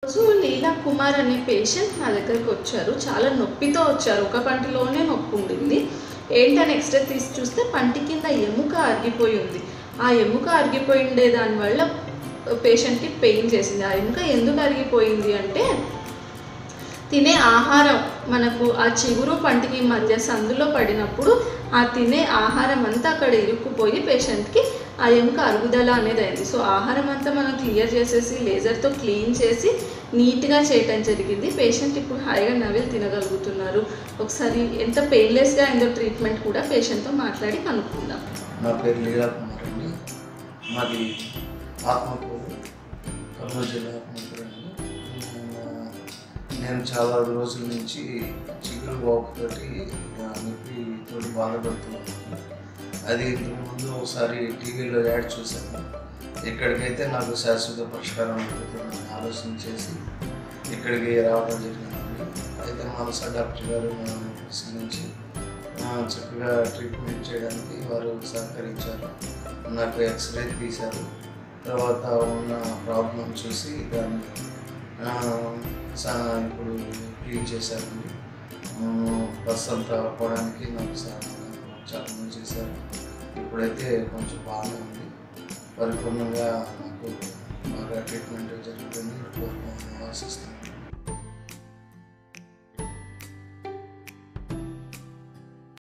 రోజు లీలా కుమార్ అనే పేషెంట్ నా దగ్గరకు వచ్చారు చాలా నొప్పితో వచ్చారు ఒక పంటిలోనే నొప్పి ఉండింది ఏంటని ఎక్స్రే తీసి చూస్తే పంటి కింద ఎముక అరిగిపోయి ఉంది ఆ ఎముక అరిగిపోయి ఉండే దానివల్ల పేషెంట్కి పెయిన్ చేసింది ఆ ఎముక ఎందుకు అరిగిపోయింది అంటే తినే ఆహారం మనకు ఆ చిగురు పంటికి మధ్య సందులో పడినప్పుడు ఆ తినే ఆహారం అంతా అక్కడ ఇరుక్కుపోయి పేషెంట్కి ఆ ఎముక అరుగుదల అనేది అయింది సో ఆహారం అంతా మనం క్లియర్ చేసేసి లేజర్తో క్లీన్ చేసి నీట్గా చేయటం జరిగింది పేషెంట్ ఇప్పుడు హాయిగా నవ్వులు తినగలుగుతున్నారు ఒకసారి ఎంత పెయిన్లెస్గా అయిందో ట్రీట్మెంట్ కూడా పేషెంట్తో మాట్లాడి కనుక్కుందాం నా పేరు లీలా కుమార్ అండి మాది ఆత్మకూరు కర్నూలు జిల్లా ఆత్మకూరు అండి నేను- నేను చాలా రోజుల నుంచి చిగురు వాపుతోటి ఆ, నొప్పితోటి బాధపడుతున్నాను అది ఇంతకు ముందు ఒకసారి టీవీలో యాడ్ చూశాను ఇక్కడికైతే నాకు శాశ్వత పరిష్కారం దొరుకుతుందని ఆలోచన చేసి ఇక్కడికి రావడం జరిగిందండి అయితే మానస డాక్టర్ గారు నా పరిశీలించి ఆ, చక్కగా ట్రీట్మెంట్ చేయడానికి వారు సహకరించారు నాకు ఎక్స్రే తీశారు తర్వాత ఉన్న ప్రాబ్లం చూసి దాన్ని ఆ, సా- ఇప్పుడు క్లీన్ చేశారండి బస్ అంతా పోవడానికి నాకు సహాయం చాలా మంది చేశారు ఇప్పుడైతే కొంచెం బాగానే ఉంది పరిపూర్ణంగా నాకు బాగా ట్రీట్మెంట్ జరుగుతుంది ఆశిస్తున్నాను